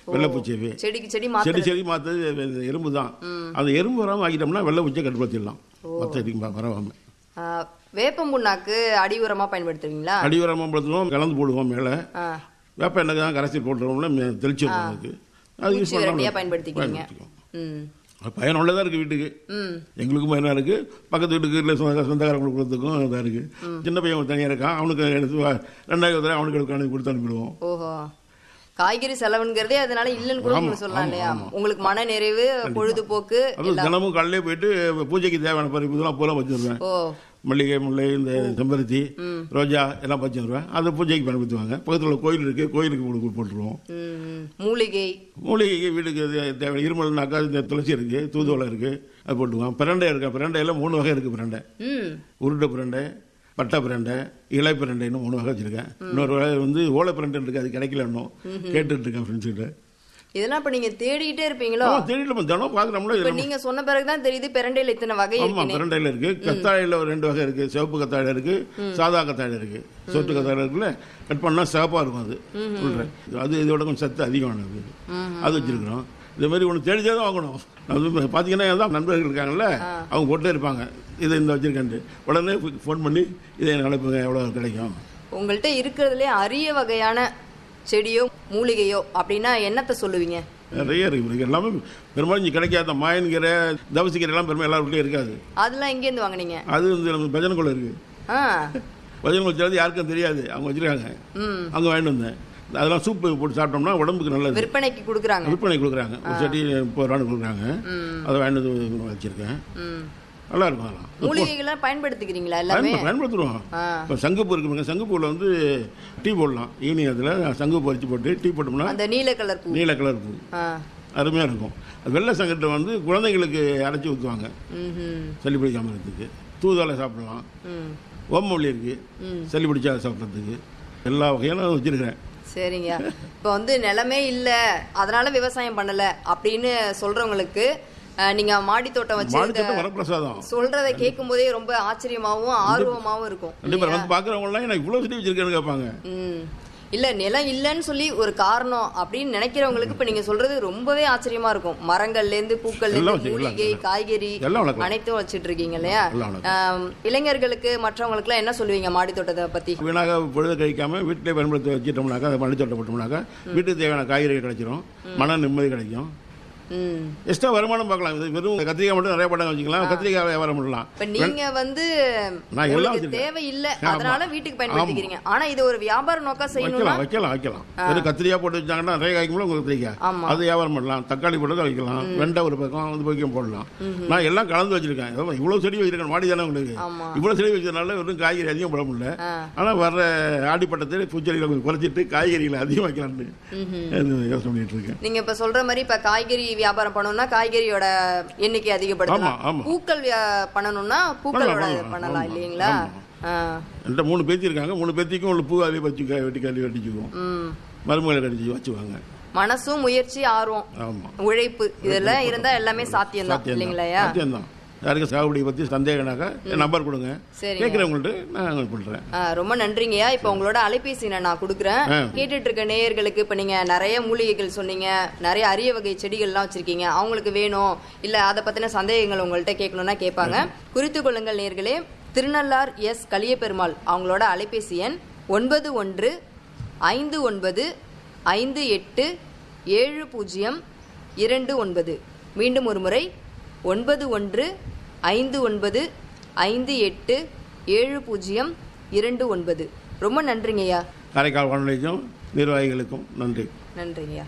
வெள்ளைப்பூச்சி செடிக்கு செடி செடி மாத்த செடி மாற்றது எறும்பு தான் அந்த எறும்பு வராமல் ஆக்கிட்டோம்னா வெள்ளை பூச்சியை கட்டுப்படுத்திடலாம் மற்ற எதுக்கும் வராமல் ஆ, வேப்பம் புண்ணாக்கு அடி உரமா பயன்படுத்துவீங்களா அடிவரமாக படுத்துவோம் கலந்து போடுவோம் மேலே ஆ, வேப்ப எண்ணெய் தான் கரைச்சி போட்டுருவோம்ல மே- தெளிச்சிடுவோம் அதுக்கு அது யூஸ் பூச்சி விரட்டியா பண்ணலாம் பயன்படுத்திக்கிறீங்க பயன்படுத்திக்குவோம். ம் அது பயனுள்ளதாக இருக்குது வீட்டுக்கு ம் எங்களுக்கும் பயனாக இருக்குது பக்கத்து வீட்டுக்கு இல்லை சொந்த சொந்தக்காரங்களுக்கு கொடுத்துக்கும் இதாக இருக்குது சின்ன பையன் தனியாக இருக்கான் அவனுக்கு எடுத்து வா- ரெண்டாயிரம் தடவை அவனுக்கு எடுத்து அனுப்பி கொடுத்து அனுப்பிடுவோம் ஓஹோ காய்கறி செலவுங்கிறதே அதனால இல்லைன்னு கூட நீங்க சொல்லலாம் இல்லையா உங்களுக்கு மன நிறைவு பொழுதுபோக்கு அதுவும் தினமும் காலையிலே போயிட்டு பூஜைக்கு தேவையான பறிப்பு இதெல்லாம் பூரா வச்சுருவேன் ஓ மல்லிகை முல்லை இந்த செம்பருத்தி ரோஜா எல்லாம் பறிச்சு வருவேன் அதை பூஜைக்கு பயன்படுத்துவாங்க பக்கத்தில் உள்ள கோயில் இருக்குது கோயிலுக்கு போட்டு போட்டுருவோம் ம், ம். மூலிகை மூலிகைக்கு வீட்டுக்கு தே- தேவை இருமல்னாக்கா இந்த துளசி இருக்குது தூதுவளை இருக்குது அது போட்டுக்குவோம் பிரண்டை இருக்கு பிரண்டையில் மூணு வகை இருக்குது பிரண்டை ம் உருண்டை பிரண்டை பட்டை பிரண்டை இலை பிரண்டைன்னு மூணு வகை வச்சிருக்கேன் இன்னொரு வகை வந்து ஓலை பிரண்டை இருக்கு அது கிடைக்கல இன்னும் கேட்டுட்டு இருக்கேன் ஃப்ரெண்ட்ஸ் கிட்ட இதெல்லாம் இப்ப நீங்க தேடிக்கிட்டே இருப்பீங்களோ ஆமா தெரியல தினம் பார்க்குறோம்ல இப்ப நீங்க சொன்ன பிறகுதான் தெரியுது பெரண்டையில இத்தனை வகை ஆமா இருக்குன்னு பிரண்டையில் இருக்கு கத்தாழையில் ஒரு ரெண்டு வகை இருக்கு சிவப்பு கத்தாழை இருக்கு சாதா கத்தாழை இருக்கு சொட்டு கத்தாழை இருக்குல்ல கட் பண்ணா சிவப்பா இருக்கும் அது சொல்றேன் அது இதோட கொஞ்சம் சத்து அதிகமானது அது வச்சிருக்கிறோம் இதே மாதிரி ஒன்று தேடி தேடி தான் வாங்கணும் அது பார்த்தீங்கன்னா அதான் நண்பர்கள் இருக்காங்கல்ல அவங்க போட்டே இருப்பாங்க இதை இந்த வச்சிருக்கேன்ட்டு உடனே ஃபோன் பண்ணி இதை எனக்கு அனுப்புங்க எவ்வளோ கிடைக்கும் உங்கள்கிட்ட இருக்கிறதுலே அரிய வகையான செடியோ மூலிகையோ அப்படின்னா என்னத்த சொல்லுவீங்க நிறைய இருக்கு இருக்கு எல்லாமே பெரும்பாலும் இங்கே கிடைக்காத மாயன்கீரை தவசிக்கீரை எல்லாம் பெரும்பாலும் எல்லார் வீட்லையும் இருக்காது அதெல்லாம் எங்கேருந்து வாங்குனீங்க அது வந்து நம்ம பஜனைக்குள்ள இருக்கு ஆ பஜனைக்குள்ள சேர்ந்து யாருக்கும் தெரியாது அவங்க வச்சிருக்காங்க ம் அங்கே வாங்கிட்டு வந்தேன் அதெல்லாம் சூப்பு போட்டு சாப்பிட்டோம்னா உடம்புக்கு நல்லது விற்பனைக்கு கொடுக்குறாங்க விற்பனை கொடுக்குறாங்க ஒரு செடி முப்பது ரூபான்னு கொடுக்குறாங்க அதை வாங்கிட்டு வந்து வச்சிருக்கேன் ம் நல்லா இருக்கும் அதெல்லாம் மூலிகைகளை பயன்படுத்திக்கிறீங்களா எல்லாமே பயன்படு- பயன்படுத்துருவோம் ஆ. இப்போ சங்குப்பூ இருக்குங்க சங்குப்பூவில் வந்து டீ போடலாம் ஈவினிங் அதில் சங்குப்பூ பறிச்சு போட்டு டீ போட்டோம்னா அந்த நீல கலர் பூ நீல கலர் பூ ஆ அருமையாக இருக்கும் அது வெள்ளை சங்கட்டை வந்து குழந்தைங்களுக்கு அரைச்சி ஊற்றுவாங்க ம் சளி பிடிக்காம இருக்கிறதுக்கு தூதுவளை சாப்பிடலாம் ம் ஓமவள்ளி இருக்கு சளி பிடிச்சா சாப்பிட்றதுக்கு எல்லா வகையான வச்சிருக்கிறேன் சரிங்க இப்போ வந்து நிலமே இல்ல அதனால விவசாயம் பண்ணல அப்படின்னு சொல்றவங்களுக்கு அஹ், நீங்க மாடி தோட்டம் வச்சு இந்த மாடித்தோட்டம் வரப்பிரசாதம் சொல்றதை கேட்கும் போதே ரொம்ப ஆச்சரியமாவும் ஆர்வமாவும் இருக்கும் கண்டிப்பாக வந்து பார்க்குறவங்களாம் எனக்கு இவ்வளோ செடி வச்சிருக்கேன்னு கேட்பாங்க ம் இல்ல நிலம் இல்லைன்னு சொல்லி ஒரு காரணம் அப்படின்னு நினைக்கிறவங்களுக்கு இப்ப நீங்க சொல்றது ரொம்பவே ஆச்சரியமா இருக்கும் மரங்கள்ல இருந்து பூக்கள்ல எல்லாம் இருந்து வச்சு- மூலிகை காய்கறி எல்லாம் வளர்க்கலாம். அனைத்தும் வச்சிட்டு இருக்கீங்க இல்லையா எல்லாம் வளர்க்கலாம். ஆம், இளைஞர்களுக்கு மற்றவங்களுக்கு எல்லாம் என்ன சொல்லுவீங்க மாடி தோட்டத்தை பத்தி வீணாக பொழுது கழிக்காம வீட்டிலே பயன்படுத்தி வச்சிட்டோம்னாக்கா அதை மணி தோட்டம் போட்டோம்னாக்கா வீட்டுக்கு தேவையான காய்கறி கிடைச்சிரும் மன நிம்மதி கிடைக்கும் ம் எக்ஸ்ட்ரா வருமானம் பார்க்கலாம் இது வெறும் கத்திரிக்காய் மட்டும் நிறைய படம் வச்சுக்கலாம் கத்திரிக்காய் வியாபாரம் பண்ணலாம் இப்ப நீங்க வந்து நான் எல்லாம் உங்களுக்கு வச்சிருக்கேன். தேவை இல்ல ஆமா. அதனால வீட்டுக்கு பயன்படுத்திக்கிறீங்க ஆனா இது ஒரு வியாபார நோக்கா செய்யணும்னா வைக்கலாம் வைக்கலாம் வைக்கலாம் வெறும் கத்திரிக்காய் போட்டு வச்சாங்கன்னா நிறைய காய்க்கும்போது உங்களுக்கு கத்திரிக்காய் ஆமா. அது வியாபாரம் பண்ணலாம் தக்காளி போட்டு வைக்கலாம் வெண்டை ஒரு பக்கம் வந்து பக்கம் போடலாம் நான் எல்லாம் கலந்து வச்சிருக்கேன் அதான் இவ்வளவு செடி வச்சிருக்கேன் மாடி தானே உங்களுக்கு ஆமா. இவ்வளவு செடி வச்சதுனால வெறும் காய்கறி அதிகம் போட முடியல ஆ. ஆனா வர்ற ஆடிப்பட்டத்தில் பூச்செடிகளை கொஞ்சம் குறைச்சிட்டு காய்கறிகளை அதிகம் வைக்கலாம்னு யோசனை பண்ணிட்டு இருக்கேன் நீங்க இப்ப சொல்ற மாதிரி இப்ப காய்கறி வியாபாரம் பண்ணணும்னா காய்கறியோட எண்ணிக்கை அதிகப்படுத்தலாம் ஆமா, ஆமா. பூக்கள் வியா- பண்ணணும்னா பூக்களோட பண்ணலாம், பண்ணலாம் ஆமா, இல்லைங்களா ஆ. என்கிட்ட மூணு பேத்தி இருக்காங்க மூணு பேத்திக்கும் உள்ள பூ அதே வச்சு கா- வெட்டி கழுவி வெட்டிச்சுக்குவோம் ம் மருமகளை கடிச்சு வச்சுக்குவாங்க மனசும் முயற்சி ஆர்வம் ஆமா உழைப்பு இதெல்லாம் இருந்தா எல்லாமே சாத்தியம் தான் சாத்தியம் இல்லைங்களையா சாத்தியம்தான் யாருக்கும் சாகுபடியை பற்றி சந்தேகம்னாக்கா என் நம்பர் கொடுங்க சரிங்க. கேட்குறவங்கள்ட்ட நான் பண்ணுறேன் ஆ, ரொம்ப நன்றிங்கய்யா இப்ப உங்களோட அலைபேசி எண்ணை நான் கொடுக்குறேன் ஆ. கேட்டுட்டு இருக்க நேயர்களுக்கு இப்ப நீங்க நிறைய மூலிகைகள் சொன்னீங்க நிறைய அரிய வகை செடிகள்லாம் வச்சிருக்கீங்க அவங்களுக்கு வேணும் இல்ல அதை பத்தின சந்தேகங்கள் உங்கள்ட்ட கேட்கணும்னா கேட்பாங்க குறித்து கொள்ளுங்கள் நேயர்களே திருநள்ளார் எஸ் கலியபெருமாள் அவங்களோட அலைபேசி எண் ஒன்பது ஒன்று ஐந்து ஒன்பது ஐந்து எட்டு ஏழு பூஜ்ஜியம் இரண்டு ஒன்பது மீண்டும் ஒரு முறை ஒன்பது ஒன்று ஐந்து ஒன்பது ஐந்து எட்டு ஏழு பூஜ்ஜியம் இரண்டு ஒன்பது ரொம்ப நன்றிங்கய்யா காரைக்கால் வானொலிக்கும் நிர்வாகிகளுக்கும் நன்றி நன்றிங்கய்யா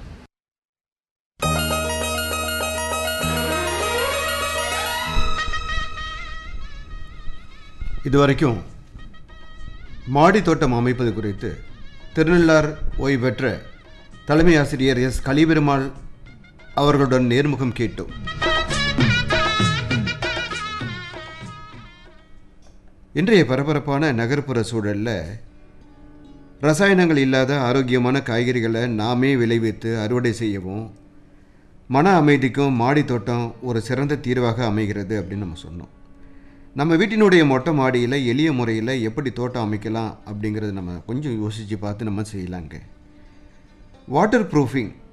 இதுவரைக்கும் மாடி தோட்டம் அமைப்பது குறித்து திருநள்ளார் ஓய்வு பெற்ற தலைமை ஆசிரியர் எஸ் கலிபெருமாள் அவர்களுடன் நேர்முகம் கேட்டோம் இன்றைய பரபரப்பான நகர்ப்புற சூழலில் ரசாயனங்கள் இல்லாத ஆரோக்கியமான காய்கறிகளை நாமே விளைவித்து அறுவடை செய்யவும் மன அமைதிக்கும் மாடி தோட்டம் ஒரு சிறந்த தீர்வாக அமைகிறது அப்படின்னு நம்ம சொன்னோம் நம்ம வீட்டினுடைய மொட்டை மாடியில் எளிய முறையில் எப்படி தோட்டம் அமைக்கலாம் அப்படிங்கிறது நம்ம கொஞ்சம் யோசித்து பார்த்து நம்ம செய்யலாங்க வாட்டர் ப்ரூஃபிங்